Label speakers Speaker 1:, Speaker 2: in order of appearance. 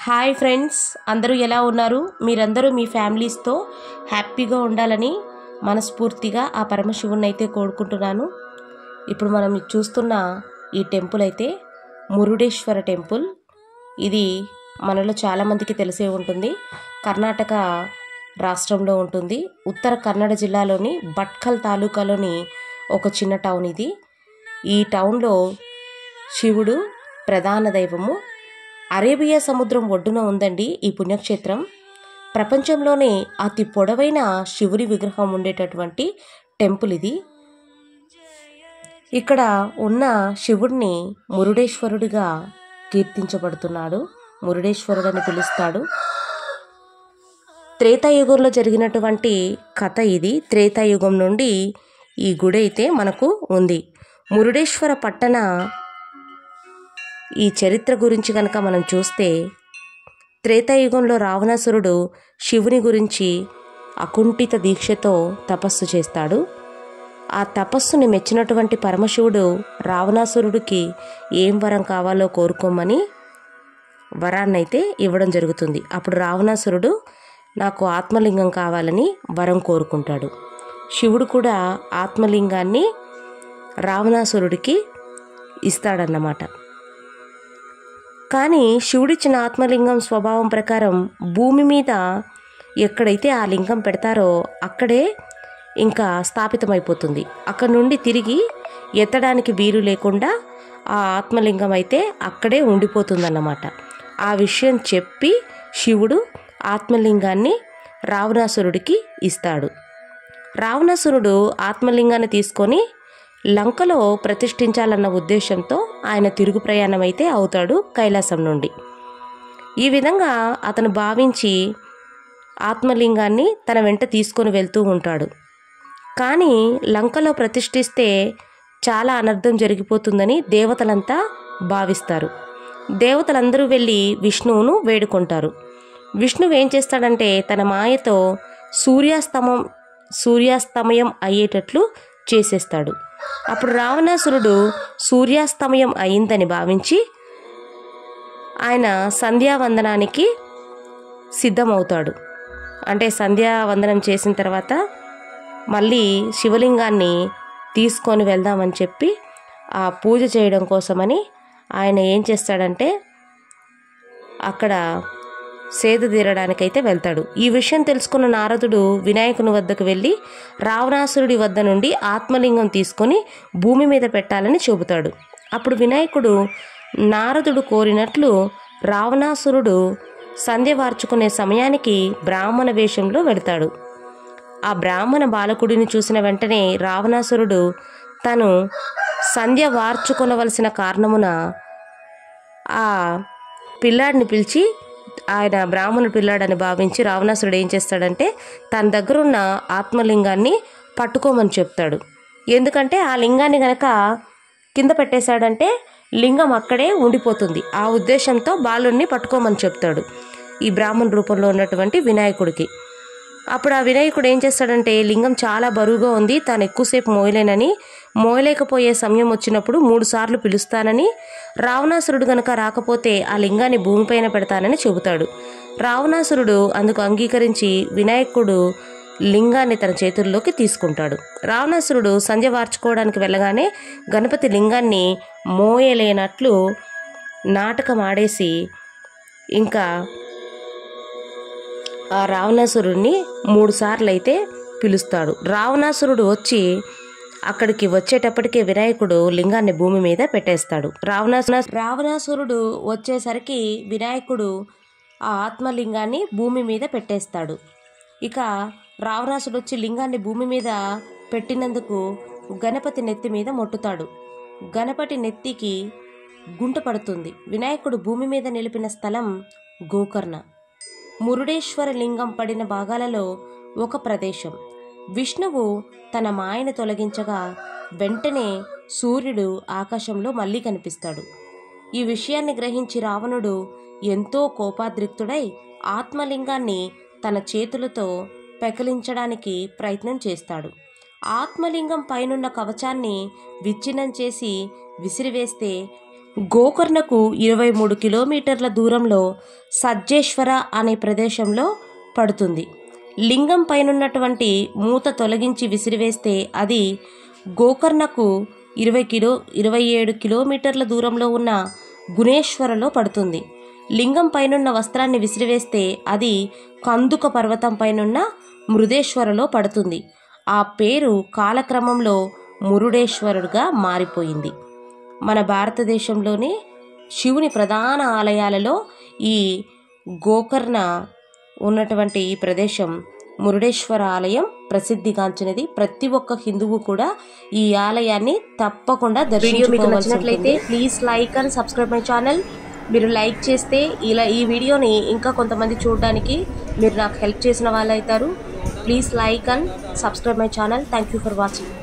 Speaker 1: hi friends అందరూ ఎలా ఉన్నారు మీరందరూ మీ ఫ్యామిలీస్తో హ్యాపీగా ఉండాలని మనస్ఫూర్తిగా ఆ పరమశివుని అయితే కోరుకుంటున్నాను ఇప్పుడు మనం చూస్తున్న ఈ టెంపుల్ అయితే మురుడేశ్వర టెంపుల్ ఇది మనలో చాలామందికి తెలిసే ఉంటుంది కర్ణాటక రాష్ట్రంలో ఉంటుంది ఉత్తర కన్నడ జిల్లాలోని భట్కల్ తాలూకాలోని ఒక చిన్న టౌన్ ఇది ఈ టౌన్లో శివుడు ప్రధాన దైవము అరేబియా సముద్రం ఒడ్డున ఉందండి ఈ పుణ్యక్షేత్రం ప్రపంచంలోనే అతి పొడవైన శివుని విగ్రహం ఉండేటటువంటి టెంపుల్ ఇది ఇక్కడ ఉన్న శివుడిని మురుడేశ్వరుడిగా కీర్తించబడుతున్నాడు మురుడేశ్వరుడు అని పిలుస్తాడు త్రేతాయుగంలో జరిగినటువంటి కథ ఇది త్రేతాయుగం నుండి ఈ గుడి అయితే మనకు ఉంది మురుడేశ్వర పట్టణ ఈ చరిత్ర గురించి కనుక మనం చూస్తే త్రేతాయుగంలో రావణాసురుడు శివుని గురించి అకుంఠిత దీక్షతో తపస్సు చేస్తాడు ఆ తపస్సుని మెచ్చినటువంటి పరమశివుడు రావణాసురుడికి ఏం వరం కావాలో కోరుకోమని వరాన్నైతే ఇవ్వడం జరుగుతుంది అప్పుడు రావణాసురుడు నాకు ఆత్మలింగం కావాలని వరం కోరుకుంటాడు శివుడు కూడా ఆత్మలింగాన్ని రావణాసురుడికి ఇస్తాడన్నమాట కానీ శివుడిచ్చిన ఆత్మలింగం స్వభావం ప్రకారం భూమి మీద ఎక్కడైతే ఆ లింగం పెడతారో అక్కడే ఇంకా స్థాపితమైపోతుంది అక్కడ నుండి తిరిగి ఎత్తడానికి వీలు లేకుండా ఆ ఆత్మలింగం అయితే అక్కడే ఉండిపోతుందన్నమాట ఆ విషయం చెప్పి శివుడు ఆత్మలింగాన్ని రావణాసురుడికి ఇస్తాడు రావణాసురుడు ఆత్మలింగాన్ని తీసుకొని లంకలో ప్రతిష్ఠించాలన్న ఉద్దేశంతో ఆయన తిరుగు ప్రయాణం అయితే అవుతాడు కైలాసం నుండి ఈ విధంగా అతను భావించి ఆత్మలింగాన్ని తన వెంట తీసుకొని వెళ్తూ ఉంటాడు కానీ లంకలో ప్రతిష్ఠిస్తే చాలా అనర్థం జరిగిపోతుందని దేవతలంతా భావిస్తారు దేవతలందరూ వెళ్ళి విష్ణువును వేడుకుంటారు విష్ణువు ఏం చేస్తాడంటే తన మాయతో సూర్యాస్తమం సూర్యాస్తమయం అయ్యేటట్లు చేసేస్తాడు అప్పుడు రావణాసురుడు సూర్యాస్తమయం అయిందని భావించి ఆయన సంధ్యావందనానికి సిద్ధమవుతాడు అంటే సంధ్యావందనం చేసిన తర్వాత మళ్ళీ శివలింగాన్ని తీసుకొని వెళ్దామని చెప్పి ఆ పూజ చేయడం కోసమని ఆయన ఏం చేస్తాడంటే అక్కడ సేద తీరడానికైతే వెళ్తాడు ఈ విషయం తెలుసుకున్న నారదుడు వినాయకుని వద్దకు వెళ్ళి రావణాసురుడి వద్ద నుండి ఆత్మలింగం తీసుకొని భూమి మీద పెట్టాలని చెబుతాడు అప్పుడు వినాయకుడు నారదుడు కోరినట్లు రావణాసురుడు సంధ్య వార్చుకునే సమయానికి బ్రాహ్మణ వేషంలో వెడతాడు ఆ బ్రాహ్మణ బాలకుడిని చూసిన వెంటనే రావణాసురుడు తను సంధ్య వార్చుకొనవలసిన కారణమున ఆ పిల్లాడిని పిలిచి ఆయన బ్రాహ్మణుడు పిల్లాడని భావించి రావణాసురుడు ఏం చేస్తాడంటే తన దగ్గరున్న ఆత్మలింగాన్ని పట్టుకోమని చెప్తాడు ఎందుకంటే ఆ లింగాన్ని గనక కింద పెట్టేశాడంటే లింగం అక్కడే ఉండిపోతుంది ఆ ఉద్దేశంతో బాలుడిని పట్టుకోమని చెప్తాడు ఈ బ్రాహ్మణ రూపంలో ఉన్నటువంటి వినాయకుడికి అప్పుడు ఆ వినాయకుడు ఏం చేస్తాడంటే లింగం చాలా బరువుగా ఉంది తాను ఎక్కువసేపు మోయలేనని మోయలేకపోయే సమయం వచ్చినప్పుడు మూడు సార్లు పిలుస్తానని రావణాసురుడు గనక రాకపోతే ఆ లింగాన్ని భూమిపైన పెడతానని చెబుతాడు రావణాసురుడు అందుకు అంగీకరించి వినాయకుడు లింగాన్ని తన చేతుల్లోకి తీసుకుంటాడు రావణాసురుడు సంధ్య వార్చుకోవడానికి వెళ్ళగానే గణపతి లింగాన్ని మోయలేనట్లు నాటకం ఆడేసి ఇంకా ఆ రావణాసురుడిని మూడు సార్లు అయితే పిలుస్తాడు రావణాసురుడు వచ్చి అక్కడికి వచ్చేటప్పటికే వినాయకుడు లింగాన్ని భూమి మీద పెట్టేస్తాడు రావణాసు రావణాసురుడు వచ్చేసరికి వినాయకుడు ఆ ఆత్మలింగాన్ని భూమి మీద పెట్టేస్తాడు ఇక రావణాసుడు వచ్చి లింగాన్ని భూమి మీద పెట్టినందుకు గణపతి నెత్తి మీద మొట్టుతాడు గణపతి నెత్తికి గుంట పడుతుంది వినాయకుడు భూమి మీద నిలిపిన స్థలం గోకర్ణ మురుడేశ్వర లింగం పడిన భాగాలలో ఒక ప్రదేశం విష్ణువు తన మాయను తొలగించగా వెంటనే సూర్యుడు ఆకాశంలో మళ్ళీ కనిపిస్తాడు ఈ విషయాన్ని గ్రహించి రావణుడు ఎంతో కోపాద్రిక్తుడై ఆత్మలింగాన్ని తన చేతులతో పెకలించడానికి ప్రయత్నం చేస్తాడు ఆత్మలింగం పైనున్న కవచాన్ని విచ్ఛిన్నం చేసి విసిరివేస్తే గోకర్ణకు ఇరవై మూడు కిలోమీటర్ల దూరంలో సజ్జేశ్వర అనే ప్రదేశంలో పడుతుంది లింగం పైనున్నటువంటి మూత తొలగించి విసిరివేస్తే అది గోకర్ణకు ఇరవై కిలో ఇరవై ఏడు కిలోమీటర్ల దూరంలో ఉన్న గుణేశ్వరలో పడుతుంది లింగం పైనున్న వస్త్రాన్ని విసిరివేస్తే అది కందుక పర్వతం పైనున్న మృదేశ్వరలో పడుతుంది ఆ పేరు కాలక్రమంలో మురుడేశ్వరుడుగా మారిపోయింది మన భారతదేశంలోని శివుని ప్రధాన ఆలయాలలో ఈ గోకర్ణ ఉన్నటువంటి ఈ ప్రదేశం మురుడేశ్వర ఆలయం ప్రసిద్ధిగాంచినది ప్రతి ఒక్క హిందువు కూడా ఈ ఆలయాన్ని తప్పకుండా
Speaker 2: వీడియో మీకు
Speaker 1: నచ్చినట్లయితే please like and subscribe my channel మీరు లైక్ చేస్తే ఇలా ఈ వీడియోని ఇంకా కొంతమంది చూడడానికి మీరు నాకు హెల్ప్ చేసిన వాళ్ళు అవుతారు please like and subscribe my channel thank you for watching